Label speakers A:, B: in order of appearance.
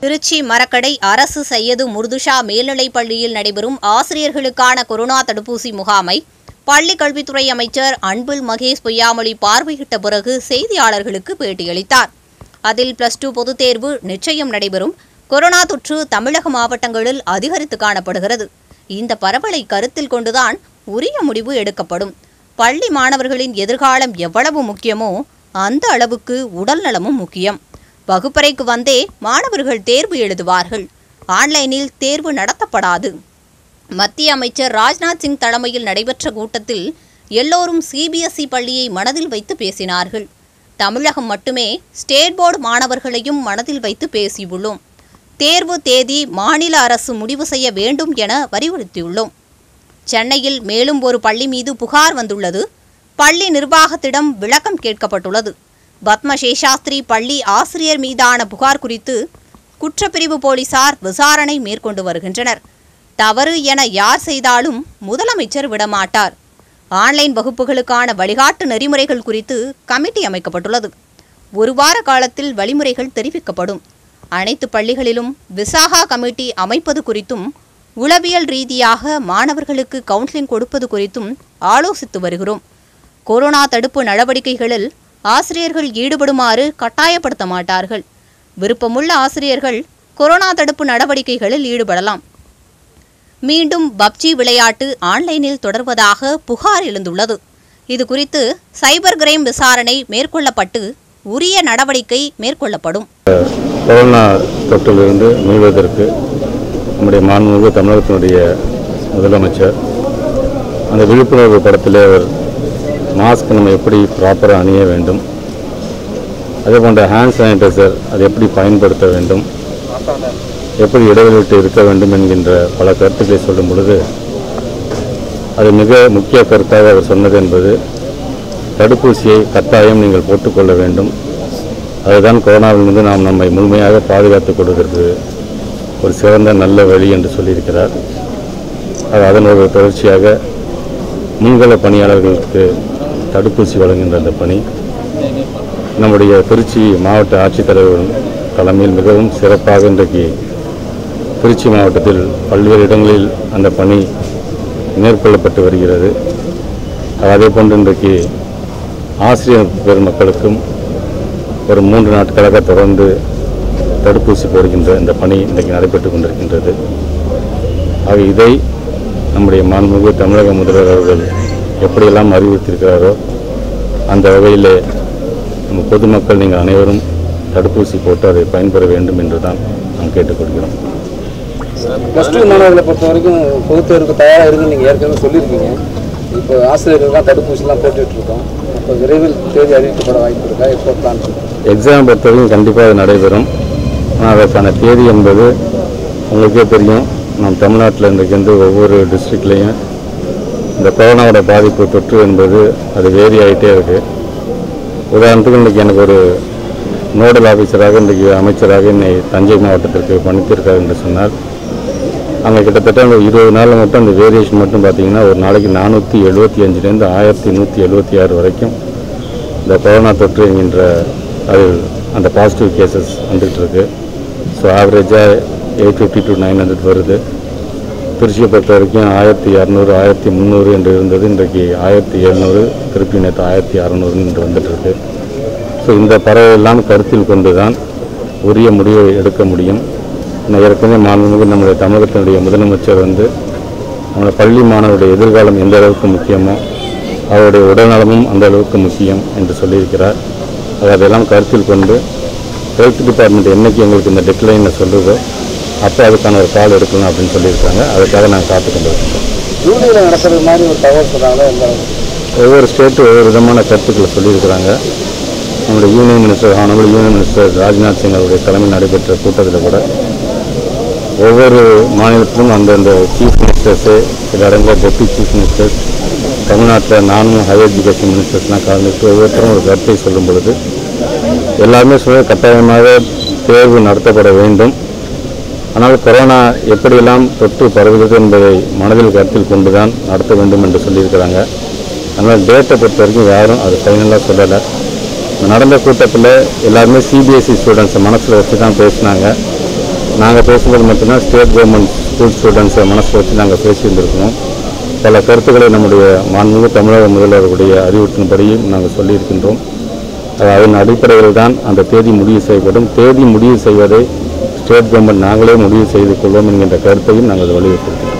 A: திருச்சி மரக்கடை அரசு சையது முர்துஷா மேல்நிலைப் பள்ளியில் நடைபெறும் ஆசிரியர்களுக்கான கொரோனா தடுப்பூசி முகாமை பள்ளிக் கல்வித்துறை அமைச்சர் அன்பில் மகேஷ் பொய்யாமொழி பார்வையிட்ட பிறகு செய்தியாளர்களுக்கு பேட்டியளித்தார் அதில் பிளஸ் டூ பொதுத் தேர்வு நிச்சயம் நடைபெறும் கொரோனா தொற்று தமிழக மாவட்டங்களில் அதிகரித்து காணப்படுகிறது இந்த பரவலை கருத்தில் கொண்டுதான் உரிய முடிவு எடுக்கப்படும் பள்ளி மாணவர்களின் எதிர்காலம் எவ்வளவு முக்கியமோ அந்த அளவுக்கு உடல் நலமும் முக்கியம் வகுப்பறைக்கு வந்தே மாணவர்கள் தேர்வு எழுதுவார்கள் ஆன்லைனில் தேர்வு நடத்தப்படாது மத்திய அமைச்சர் ராஜ்நாத் சிங் தலைமையில் நடைபெற்ற கூட்டத்தில் எல்லோரும் சிபிஎஸ்இ பள்ளியை மனதில் வைத்து பேசினார்கள் தமிழகம் மட்டுமே ஸ்டேட் போர்டு மாணவர்களையும் மனதில் வைத்து பேசியுள்ளோம் தேர்வு தேதி மாநில அரசு முடிவு செய்ய வேண்டும் என வலியுறுத்தியுள்ளோம் சென்னையில் மேலும் ஒரு பள்ளி மீது புகார் வந்துள்ளது பள்ளி நிர்வாகத்திடம் விளக்கம் கேட்கப்பட்டுள்ளது பத்மசேஷாஸ்திரி பள்ளி ஆசிரியர் மீதான புகார் குறித்து குற்றப்பிரிவு போலீசார் விசாரணை மேற்கொண்டு வருகின்றனர் தவறு என யார் செய்தாலும் முதலமைச்சர் விடமாட்டார் ஆன்லைன் வகுப்புகளுக்கான வழிகாட்டு நெறிமுறைகள் குறித்து கமிட்டி அமைக்கப்பட்டுள்ளது ஒரு வார காலத்தில் வழிமுறைகள் தெரிவிக்கப்படும் அனைத்து பள்ளிகளிலும் விசாகா கமிட்டி அமைப்பது குறித்தும் உளவியல் ரீதியாக மாணவர்களுக்கு கவுன்சிலிங் கொடுப்பது குறித்தும் ஆலோசித்து வருகிறோம் கொரோனா தடுப்பு நடவடிக்கைகளில் ஆசிரியர்கள் ஈடுபடுமாறு கட்டாயப்படுத்த மாட்டார்கள் விருப்பமுள்ள ஆசிரியர்கள் கொரோனா தடுப்பு நடவடிக்கைகளில் ஈடுபடலாம் மீண்டும் பப்ஜி விளையாட்டு ஆன்லைனில் தொடர்வதாக புகார் எழுந்துள்ளது இது குறித்து சைபர் கிரைம் விசாரணை மேற்கொள்ளப்பட்டு உரிய நடவடிக்கை மேற்கொள்ளப்படும்
B: கொரோனா தொற்றிலிருந்து மீள்வதற்கு நம்முடைய மாண்புமிகு தமிழகத்தினுடைய முதலமைச்சர் அந்த விழிப்புணர்வு படத்திலே அவர் மாஸ்க் நம்ம எப்படி ப்ராப்பராக அணிய வேண்டும் அதே போன்ற ஹேண்ட் சானிடைசர் அதை எப்படி பயன்படுத்த வேண்டும் எப்படி இடைவெளிவிட்டு இருக்க வேண்டும் என்கின்ற பல கருத்துக்களை சொல்லும் பொழுது அது மிக முக்கிய கருத்தாக அவர் சொன்னது என்பது தடுப்பூசியை கட்டாயம் நீங்கள் போட்டுக்கொள்ள வேண்டும் அதுதான் கொரோனாவிலிருந்து நாம் நம்மை முழுமையாக பாதுகாத்துக் கொள்வதற்கு ஒரு சிறந்த நல்ல வழி என்று சொல்லியிருக்கிறார் அது அதன் ஒரு தொடர்ச்சியாக முன்கள பணியாளர்களுக்கு தடுப்பூசி வழங்குகின்ற அந்த பணி நம்முடைய திருச்சி மாவட்ட ஆட்சித்தலைவர் தலைமையில் மிகவும் சிறப்பாக இன்றைக்கு திருச்சி மாவட்டத்தில் பல்வேறு இடங்களில் அந்த பணி மேற்கொள்ளப்பட்டு வருகிறது அதே போன்று இன்றைக்கு ஆசிரியர் பெருமக்களுக்கும் ஒரு மூன்று நாட்களாக தொடர்ந்து தடுப்பூசி போடுகின்ற இந்த பணி இன்றைக்கு நடைபெற்று கொண்டிருக்கின்றது ஆக இதை நம்முடைய மாண்புமிகு தமிழக முதல்வர் அவர்கள் எப்படியெல்லாம் அறிவுறுத்தியிருக்கிறாரோ அந்த வகையிலே நம்ம பொதுமக்கள் நீங்கள் அனைவரும் தடுப்பூசி போட்டு அதை பயன்பெற வேண்டும் என்று தான் நாம் கேட்டுக்கொள்கிறோம்
C: ப்ளஸ் டூ மாணவர்களை பொறுத்த வரைக்கும் பொதுத் தேர்வுக்கு தயாராக இருக்குன்னு நீங்கள் ஏற்கனவே சொல்லியிருக்கீங்க இப்போ ஆசிரியர்கள்லாம் தடுப்பூசிலாம் போட்டுட்டு இருக்கோம் இப்போ விரைவில் தேதி அறிவிக்கப்பட வாய்ப்பு இருக்கா எப்போ பிளான்
B: எக்ஸாம் பொறுத்தவரைக்கும் கண்டிப்பாக அது நடைபெறும் ஆனால் அதற்கான தேதி என்பது உங்களுக்கே தெரியும் நம் தமிழ்நாட்டில் இன்றைக்கு வந்து ஒவ்வொரு டிஸ்ட்ரிக்ட்லேயும் இந்த கொரோனாவோட பாதிப்பு தொற்று என்பது அது வேரி ஆகிட்டே இருக்குது உதாரணத்துக்கு இன்றைக்கி எனக்கு ஒரு நோடல் ஆஃபீஸராக இன்றைக்கு அமைச்சராக என்னை தஞ்சை மாவட்டத்திற்கு பணித்திருக்கார் என்று சொன்னால் அங்கே கிட்டத்தட்ட அந்த இருபது நாளில் மட்டும் அந்த வேரியேஷன் மட்டும் பார்த்தீங்கன்னா ஒரு நாளைக்கு நானூற்றி எழுபத்தி அஞ்சுலேருந்து ஆயிரத்தி நூற்றி எழுபத்தி ஆறு வரைக்கும் இந்த கொரோனா தொற்று என்கின்ற அது அந்த பாசிட்டிவ் கேசஸ் வந்துகிட்டு இருக்கு ஸோ ஆவரேஜாக eight fifty to nine hundred வருது திருச்சியை பொறுத்த வரைக்கும் ஆயிரத்தி இரநூறு ஆயிரத்தி முந்நூறு என்று இருந்தது இன்றைக்கு ஆயிரத்தி எழுநூறு திருப்பி நேற்று ஆயிரத்தி அறநூறு என்று வந்துட்டு இருக்கு ஸோ இந்த பறவையெல்லாம் கருத்தில் கொண்டு தான் உரிய முடிவை எடுக்க முடியும் நான் ஏற்கனவே மாண்புமிகு நம்முடைய தமிழகத்தினுடைய முதலமைச்சர் வந்து நம்முடைய பள்ளி மாணவருடைய எதிர்காலம் எந்த அளவுக்கு முக்கியமோ அவருடைய உடல்நலமும் அந்த அளவுக்கு முக்கியம் என்று சொல்லியிருக்கிறார் அது அதெல்லாம் கருத்தில் கொண்டு ஹெல்த் டிபார்ட்மெண்ட் என்னைக்கு எங்களுக்கு இந்த டெட்லைனை சொல்லுதோ அப்போ அதுக்கான ஒரு கால் எடுக்கலாம் அப்படின்னு சொல்லியிருக்காங்க அதுக்காக நாங்கள் காத்து கொண்டு இருக்கோம்
C: யூனியில் நடக்கிறது மாதிரி ஒரு தகவல் சொல்கிறாங்களே எந்த அளவுக்கு?
B: ஒவ்வொரு ஸ்டேட்டும் ஒவ்வொரு விதமான கருத்துக்களை சொல்லியிருக்கிறாங்க நம்முடைய union minister honourable union minister Rajnath Singh அவருடைய தலைமையில் நடைபெற்ற கூட்டத்தில் கூட ஒவ்வொரு மாநிலத்திலும் அந்தந்த சீஃப் மினிஸ்டர்ஸு சில இடங்களில் டெப்டி சீஃப் மினிஸ்டர்ஸ் தமிழ்நாட்டில் நானும் ஹையர் எஜுகேஷன் மினிஸ்டர்ஸ்லாம் கலந்துட்டு ஒவ்வொருத்தரும் ஒரு கருத்தை சொல்லும் பொழுது எல்லாருமே சொல்ல கட்டாயமாக தேர்வு நடத்தப்பட வேண்டும் ஆனால் கொரோனா எப்படியெல்லாம் தொற்று பரவுகிறது என்பதை மனதில் கருத்தில் கொண்டுதான் நடத்த வேண்டும் என்று சொல்லியிருக்கிறாங்க அதனால் டேட்டை பொறுத்த வரைக்கும் யாரும் அது ஃபைனலாக சொல்லலை நடந்த கூட்டத்தில் எல்லாருமே சிபிஎஸ்சி ஸ்டூடெண்ட்ஸை மனசில் வச்சு தான் பேசினாங்க நாங்கள் பேசும்போது மட்டும்தான் ஸ்டேட் கவர்மெண்ட் ஸ்கூல் ஸ்டூடெண்ட்ஸை மனசில் வச்சு நாங்கள் பேசியிருந்திருக்கோம் பல கருத்துக்களை நம்முடைய மாண்புமிகு தமிழக முதல்வருடைய அறிவுறுத்தின்படியும் நாங்கள் சொல்லியிருக்கின்றோம் அது அதன் அடிப்படையில் தான் அந்த தேதி முடிவு செய்யப்படும் தேதி முடிவு செய்வதை ஸ்டேட் கவர்மெண்ட் நாங்களே முடிவு செய்து கொள்வோம் என்கின்ற கருத்தையும் நாங்கள் வலியுறுத்தியிருக்கிறோம்